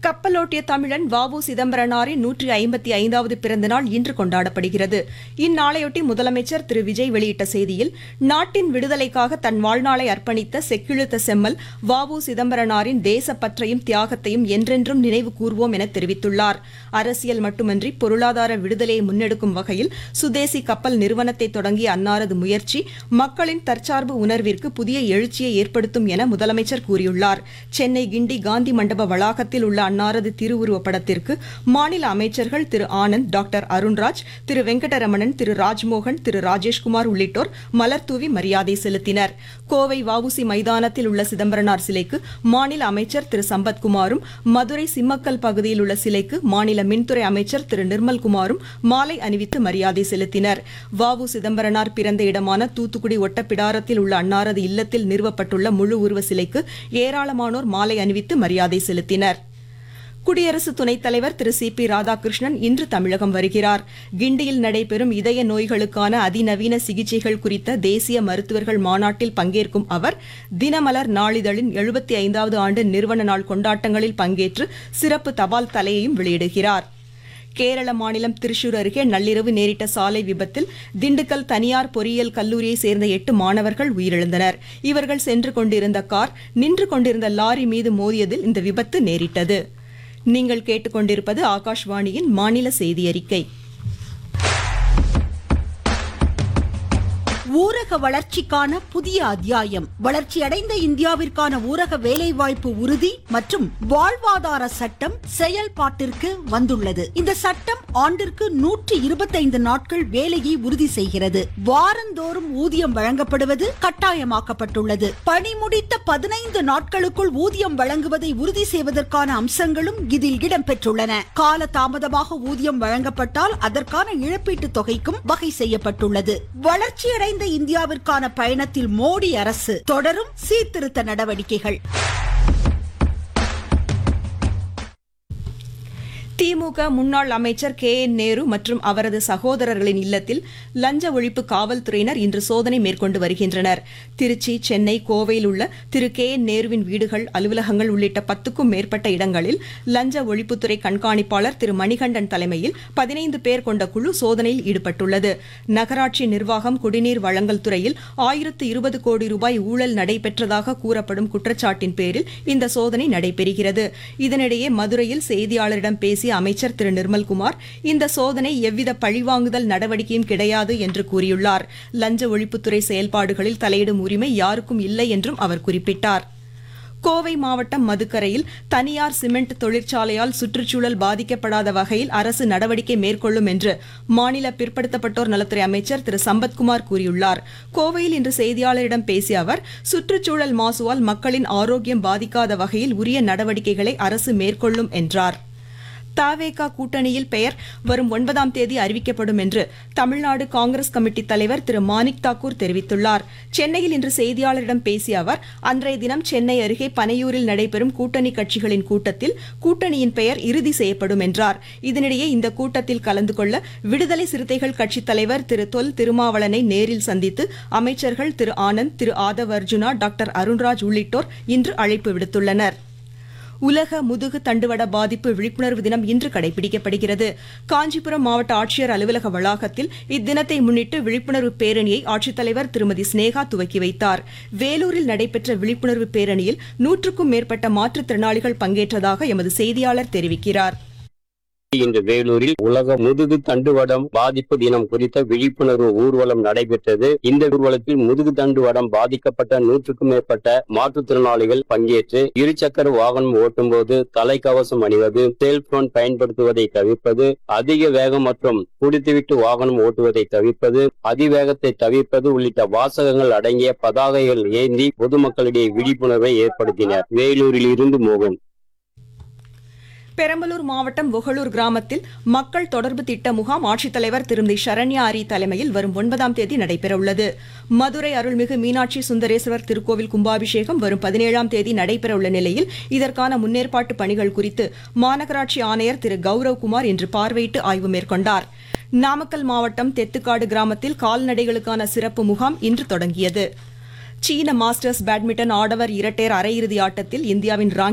கப்பலோட்டிய தமிழன் வாவு சிதம்பரனாரின் நூற்றி ஐம்பத்தி ஐந்தாவது பிறந்த நாள் இன்று கொண்டாடப்படுகிறது இந்நாளையொட்டி முதலமைச்சர் திரு விஜய் வெளியிட்ட செய்தியில் நாட்டின் விடுதலைக்காக தன் வாழ்நாளை அர்ப்பணித்த செக்கிழுத்த செம்மல் வாவு சிதம்பரனாரின் தேசப்பற்றையும் தியாகத்தையும் என்றென்றும் நினைவு கூர்வோம் என தெரிவித்துள்ளார் அரசியல் மட்டுமன்றி பொருளாதார விடுதலையை முன்னெடுக்கும் வகையில் சுதேசி கப்பல் நிறுவனத்தை தொடங்கிய அன்னாரது முயற்சி மக்களின் தற்சார்பு உணர்விற்கு புதிய எழுச்சியை ஏற்படுத்தும் என முதலமைச்சர் கூறியுள்ளார் சென்னை கிண்டி காந்தி மண்டப வளாகத்தில் உள்ள அன்னாரது திருவுருவப் படத்திற்கு மாநில அமைச்சர்கள் திரு ஆனந்த் டாக்டர் அருண்ராஜ் திரு வெங்கடரமணன் திரு ராஜ்மோகன் திரு ராஜேஷ்குமார் உள்ளிட்டோர் மலர்தூவி மரியாதை செலுத்தினர் கோவை வஉசி மைதானத்தில் உள்ள சிதம்பரனார் சிலைக்கு மாநில அமைச்சர் திரு சம்பத்குமாரும் மதுரை சிம்மக்கல் பகுதியில் உள்ள சிலைக்கு மாநில மின்துறை அமைச்சர் திரு நிர்மல்குமாரும் மாலை அணிவித்து மரியாதை செலுத்தினர் வஉ சிதம்பரனார் பிறந்த இடமான தூத்துக்குடி ஒட்டப்பிடாரத்தில் உள்ள அன்னாரது இல்லத்தில் நிறுவப்பட்டுள்ள முழு உருவ சிலைக்கு ஏராளமானோர் மாலை அணிவித்து மரியாதை செலுத்தினர் குடியரசு துணைத் தலைவர் திரு சி பி ராதாகிருஷ்ணன் இன்று தமிழகம் வருகிறார் கிண்டியில் நடைபெறும் இதய நோய்களுக்கான அதிநவீன சிகிச்சைகள் குறித்த தேசிய மருத்துவர்கள் மாநாட்டில் பங்கேற்கும் அவர் தினமலர் நாளிதழின் எழுபத்தி ஐந்தாவது ஆண்டு நிறுவன நாள் கொண்டாட்டங்களில் பங்கேற்று சிறப்பு தபால் தலையையும் வெளியிடுகிறார் கேரள மாநிலம் திருச்சூர் அருகே நள்ளிரவு நேரிட்ட சாலை விபத்தில் திண்டுக்கல் தனியார் பொறியியல் கல்லூரியை சேர்ந்த எட்டு மாணவர்கள் உயிரிழந்தனர் இவர்கள் சென்று கொண்டிருந்த கார் நின்று கொண்டிருந்த லாரி மீது மோதியதில் இந்த விபத்து நேரிட்டது நீங்கள் கேட்டுக்கொண்டிருப்பது ஆகாஷ்வாணியின் மாநில செய்தி அறிக்கை ஊரக வளர்ச்சிக்கான புதிய அத்தியாயம் வளர்ச்சியடைந்த இந்தியாவிற்கான ஊரக வேலைவாய்ப்பு உறுதி மற்றும் வாழ்வாதார சட்டம் செயல்பாட்டிற்கு வந்துள்ளது இந்த சட்டம் ஆண்டிற்கு நூற்றி இருபத்தைந்து நாட்கள் வேலையை உறுதி செய்கிறது வாரந்தோறும் ஊதியம் வழங்கப்படுவது கட்டாயமாக்கப்பட்டுள்ளது பணி முடித்த பதினைந்து நாட்களுக்குள் ஊதியம் வழங்குவதை உறுதி செய்வதற்கான அம்சங்களும் இதில் இடம்பெற்றுள்ளன கால தாமதமாக ஊதியம் வழங்கப்பட்டால் அதற்கான இழப்பீட்டுத் தொகைக்கும் வகை செய்யப்பட்டுள்ளது வளர்ச்சியடைந்த இந்தியாவிற்கான பயணத்தில் மோடி அரசு தொடரும் சீர்திருத்த நடவடிக்கைகள் திமுக முன்னாள் அமைச்சர் கே என் நேரு மற்றும் அவரது சகோதரர்களின் இல்லத்தில் லஞ்ச ஒழிப்பு காவல்துறையினர் இன்று சோதனை மேற்கொண்டு வருகின்றனர் திருச்சி சென்னை கோவையில் உள்ள திரு கே என் நேருவின் வீடுகள் அலுவலகங்கள் உள்ளிட்ட பத்துக்கும் மேற்பட்ட இடங்களில் லஞ்ச ஒழிப்புத்துறை கண்காணிப்பாளர் திரு மணிகண்டன் தலைமையில் பதினைந்து பேர் கொண்ட குழு சோதனையில் ஈடுபட்டுள்ளது நகராட்சி நிர்வாகம் குடிநீர் வழங்கல் துறையில் ஆயிரத்து இருபது கோடி ரூபாய் ஊழல் நடைபெற்றதாக கூறப்படும் குற்றச்சாட்டின் பேரில் இந்த சோதனை நடைபெறுகிறது இதனிடையே மதுரையில் செய்தியாளரிடம் பேசிய அமைச்சர் திரு நிர்மல்குமார் இந்த சோதனை எவ்வித பழிவாங்குதல் நடவடிக்கையும் கிடையாது என்று கூறியுள்ளார் லஞ்ச ஒழிப்புத்துறை செயல்பாடுகளில் தலையிடும் உரிமை யாருக்கும் இல்லை என்றும் அவர் குறிப்பிட்டார் கோவை மாவட்டம் மதுக்கரையில் தனியார் சிமெண்ட் தொழிற்சாலையால் சுற்றுச்சூழல் பாதிக்கப்படாத வகையில் அரசு நடவடிக்கை மேற்கொள்ளும் என்று மாநில பிற்படுத்தப்பட்டோர் நலத்துறை அமைச்சர் திரு சம்பத்குமார் கூறியுள்ளார் கோவையில் இன்று செய்தியாளரிடம் பேசிய அவர் சுற்றுச்சூழல் மாசுவால் மக்களின் ஆரோக்கியம் பாதிக்காத வகையில் உரிய நடவடிக்கைகளை அரசு மேற்கொள்ளும் என்றார் தாவேகா கூட்டணியில் பெயர் வரும் ஒன்பதாம் தேதி அறிவிக்கப்படும் என்று தமிழ்நாடு காங்கிரஸ் கமிட்டி தலைவர் திரு மாணிக் தாக்கூர் தெரிவித்துள்ளார் சென்னையில் இன்று செய்தியாளரிடம் பேசிய அவர் அன்றைய தினம் சென்னை அருகே பனையூரில் நடைபெறும் கூட்டணி கட்சிகளின் கூட்டத்தில் கூட்டணியின் பெயர் இறுதி செய்யப்படும் என்றார் இதனிடையே இந்த கூட்டத்தில் கலந்து கொள்ள விடுதலை சிறுத்தைகள் கட்சித் தலைவர் திரு தொல் திருமாவளனை நேரில் சந்தித்து அமைச்சர்கள் திரு ஆனந்த் திரு ஆதவ் அர்ஜுனா டாக்டர் அருண்ராஜ் உள்ளிட்டோர் இன்று அழைப்பு விடுத்துள்ளனர் உலக முதுகு தண்டுவட பாதிப்பு விழிப்புணர்வு தினம் இன்று கடைபிடிக்கப்படுகிறது காஞ்சிபுரம் மாவட்ட ஆட்சியர் அலுவலக வளாகத்தில் இத்தினத்தை முன்னிட்டு விழிப்புணர்வு பேரணியை ஆட்சித்தலைவர் திருமதி ஸ்னேகா துவக்கி வைத்தார் வேலூரில் நடைபெற்ற விழிப்புணர்வு பேரணியில் நூற்றுக்கும் மேற்பட்ட மாற்றுத்திறனாளிகள் பங்கேற்றதாக எமது செய்தியாளர் தெரிவிக்கிறார் இன்று வேலூரில் உலக முதுகு தண்டுவடம் பாதிப்பு தினம் குறித்த விழிப்புணர்வு ஊர்வலம் நடைபெற்றது இந்த ஊர்வலத்தில் முதுகு தண்டுவடம் பாதிக்கப்பட்ட நூற்றுக்கும் மேற்பட்ட மாற்றுத்திறனாளிகள் பங்கேற்று இருசக்கர வாகனம் ஓட்டும்போது தலைக்கவசம் அணிவது செல்போன் பயன்படுத்துவதை தவிர்ப்பது அதிக வேகம் மற்றும் குடித்துவிட்டு வாகனம் ஓட்டுவதை தவிர்ப்பது அதிவேகத்தை தவிர்ப்பது உள்ளிட்ட வாசகங்கள் அடங்கிய பதாகைகள் ஏந்தி பொதுமக்களிடையே விழிப்புணர்வை ஏற்படுத்தினர் வேலூரில் இருந்து மோகன் பெரம்பலூர் மாவட்டம் ஒகலூர் கிராமத்தில் மக்கள் தொடர்பு திட்ட முகாம் ஆட்சித்தலைவர் திருமதி சரண்யா ஆரி தலைமையில் வரும் ஒன்பதாம் தேதி நடைபெறவுள்ளது மதுரை அருள்மிகு மீனாட்சி சுந்தரேஸ்வரர் திருக்கோவில் கும்பாபிஷேகம் வரும் பதினேழாம் தேதி நடைபெறவுள்ள நிலையில் இதற்கான முன்னேற்பாட்டு பணிகள் குறித்து மாநகராட்சி ஆணையர் திரு கௌரவ்குமார் இன்று பார்வையிட்டு ஆய்வு மேற்கொண்டார் நாமக்கல் மாவட்டம் தெத்துக்காடு கிராமத்தில் கால்நடைகளுக்கான சிறப்பு முகாம் இன்று தொடங்கியது சீன மாஸ்டர்ஸ் பேட்மிண்டன் ஆடவர் இரட்டையர் அரையிறுதி ஆட்டத்தில் இந்தியாவின் ராங்கி